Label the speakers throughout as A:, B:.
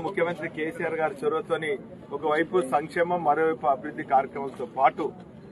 A: ముఖ్యమంత్రి కేసీఆర్ గారి చొరవతోని ఒకవైపు సంక్షేమం మరోవైపు అభివృద్ధి కార్యక్రమాలతో పాటు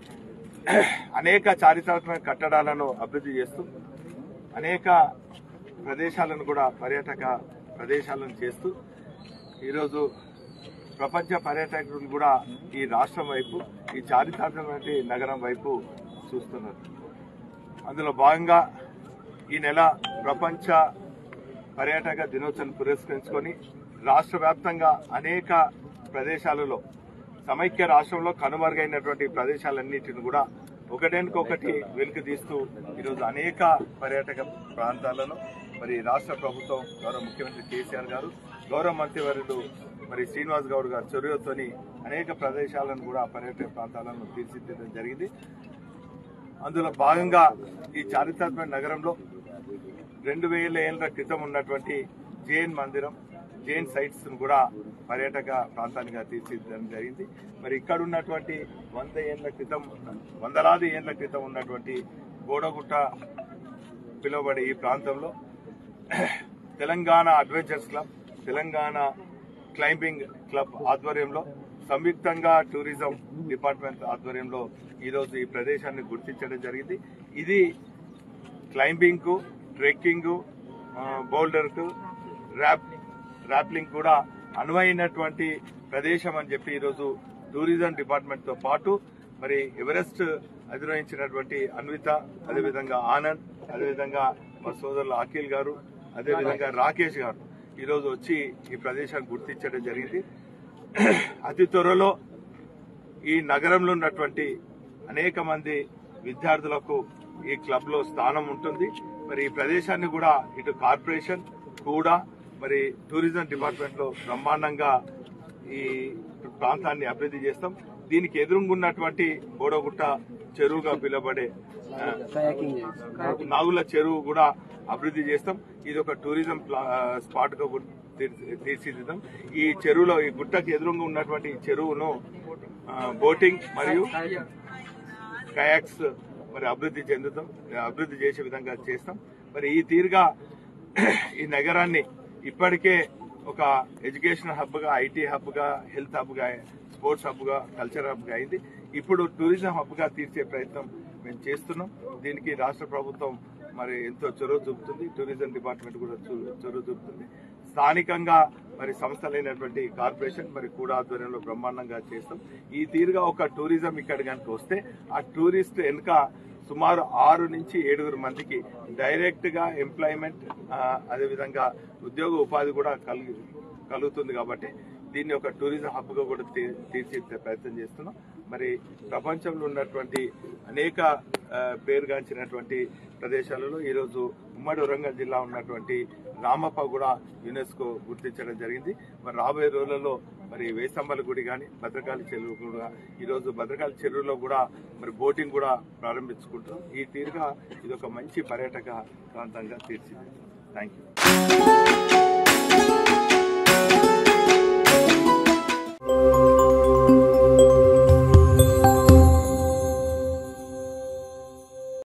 A: అనేక చారిత్రాత్మక కట్టడాలను అభివృద్ధి చేస్తూ అనేక ప్రదేశాలను కూడా పర్యాటక ప్రదేశాలను చేస్తూ ఈరోజు ప్రపంచ పర్యాటకులు కూడా ఈ రాష్ట్రం వైపు ఈ చారిత్రాత్మక నగరం వైపు చూస్తున్నారు అందులో భాగంగా ఈ నెల ప్రపంచ పర్యాటక దినోత్సవం పురస్కరించుకొని రాష్ట్ర వ్యాప్తంగా అనేక ప్రదేశాలలో సమైక్య రాష్ట్రంలో కనుమరుగైనటువంటి ప్రదేశాలన్నిటిని కూడా ఒకటేనికొకటి వెలికి తీస్తూ ఈరోజు అనేక పర్యాటక ప్రాంతాలను మరి రాష్ట్ర ప్రభుత్వం గౌరవ ముఖ్యమంత్రి కేసీఆర్ గారు గౌరవ మంత్రివర్యులు మరి శ్రీనివాస్ గౌడ్ గారు చొరవతోని అనేక ప్రదేశాలను కూడా పర్యాటక ప్రాంతాలను తీర్చిదిద్దడం జరిగింది అందులో భాగంగా ఈ చారిత్రాత్మక నగరంలో రెండు వేల ఏళ్ల క్రితం ఉన్నటువంటి జైన్ మందిరం జైన్ సైట్స్ కూడా పర్యాటక ప్రాంతానిగా తీర్చిదిద్దడం జరిగింది మరి ఇక్కడ ఉన్నటువంటి వంద ఏళ్ల క్రితం వందలాది ఏళ్ల క్రితం ఉన్నటువంటి గోడగుట్ట పిలువబడే ఈ ప్రాంతంలో Telangana adventures club Telangana climbing club ఆధ్వర్యంలో సంయుక్తంగా టూరిజం డిపార్ట్మెంట్ ఆధ్వర్యంలో ఈరోజు ఈ ప్రదేశాన్ని గుర్తించడం జరిగింది ఇది క్లైంబింగ్ కు ట్రెక్కింగ్ బౌల్డర్ కు ర్యాప్ ర్యాప్లింగ్ కూడా అనువైనటువంటి ప్రదేశం అని చెప్పి ఈరోజు టూరిజం డిపార్ట్మెంట్ తో పాటు మరి ఎవరెస్ట్ అధిరోహించినటువంటి అన్విత అదేవిధంగా ఆనంద్ అదేవిధంగా మా సోదరులు అఖిల్ గారు అదేవిధంగా రాకేష్ గారు ఈరోజు వచ్చి ఈ ప్రదేశాన్ని గుర్తించడం జరిగింది అతి త్వరలో ఈ నగరంలో ఉన్నటువంటి అనేక మంది విద్యార్థులకు ఈ క్లబ్ లో స్థానం ఉంటుంది మరి ఈ ప్రదేశాన్ని కూడా ఇటు కార్పొరేషన్ కూడా మరి టూరిజం డిపార్ట్మెంట్ లో బ్రహ్మాండంగా ఈ ప్రాంతాన్ని అభివృద్ధి చేస్తాం దీనికి ఎదురుగున్నటువంటి బోడగుట్ట చెరువుగా పిలువబడే ఆ, నాగుల చెరువు కూడా అభివృద్ధి చేస్తాం ఇది ఒక టూరిజం ప్లా- స్పాట్ గా కూడా తీర్చి- తీర్చిదిద్దాం ఈ చెరువులో ఈ గుట్టకి ఎదురుగా ఉన్నటువంటి ఈ చెరువును ఆ, బోటింగ్ మరియు కయాక్స్ మరి అభివృద్ధి చెందుతాం అభివృద్ధి చేసే విధంగా చేస్తాం మరి ఈ తీరుగా ఈ నగరాన్ని ఇప్పటికే ఒక ఎడ్యుకేషన్ హబ్ గా ఐటీ హబ్ గా హెల్త్ హబ్ గా స్పోర్ట్స్ హబ్ గా కల్చర్ హబ్ గా అయింది ఇప్పుడు టూరిజం హబ్ గా తీర్చే ప్రయత్నం మేము చేస్తున్నాం దీనికి రాష్ట్ర ప్రభుత్వం మరి ఎంతో చొరవ చూపుతుంది టూరిజం డిపార్ట్మెంట్ కూడా చొ- చొరవ చూపుతుంది స్థానికంగా మరి సంస్థలైనటువంటి కార్పొరేషన్ మరి కూడా ఆధ్వర్యంలో బ్రహ్మాండంగా చేస్తాం ఈ తీరుగా ఒక టూరిజం ఇక్కడ కనుక వస్తే ఆ టూరిస్ట్ వెనుక సుమారు ఆరు నుంచి ఏడుగురు మందికి డైరెక్ట్ గా ఎంప్లాయ్మెంట్ అదేవిధంగా ఉద్యోగ ఉపాధి కూడా కలుగు కలుగుతుంది కాబట్టి దీన్ని ఒక టూరిజం హబ్ గా కూడా తీ- తీర్చిదిద్దే ప్రయత్నం చేస్తున్నాం మరి ప్రపంచంలో ఉన్నటువంటి అనేక ఆ, పేరుగాంచినటువంటి ప్రదేశాలలో ఈరోజు ఉమ్మడి వరంగల్ జిల్లా ఉన్నటువంటి రామప్ప కూడా యునెస్కో గుర్తించడం జరిగింది మరి రాబోయే రోజులలో మరి వేసమ్మల గుడి కానీ భద్రకాళి చెరువు కూడా ఈరోజు భద్రకాళి చెరువులో కూడా మరి బోటింగ్ కూడా ప్రారంభించుకుంటాం ఈ తీరుగా ఇది ఒక మంచి పర్యాటక ప్రాంతంగా తీర్చిదిద్దాం థ్యాంక్ యూ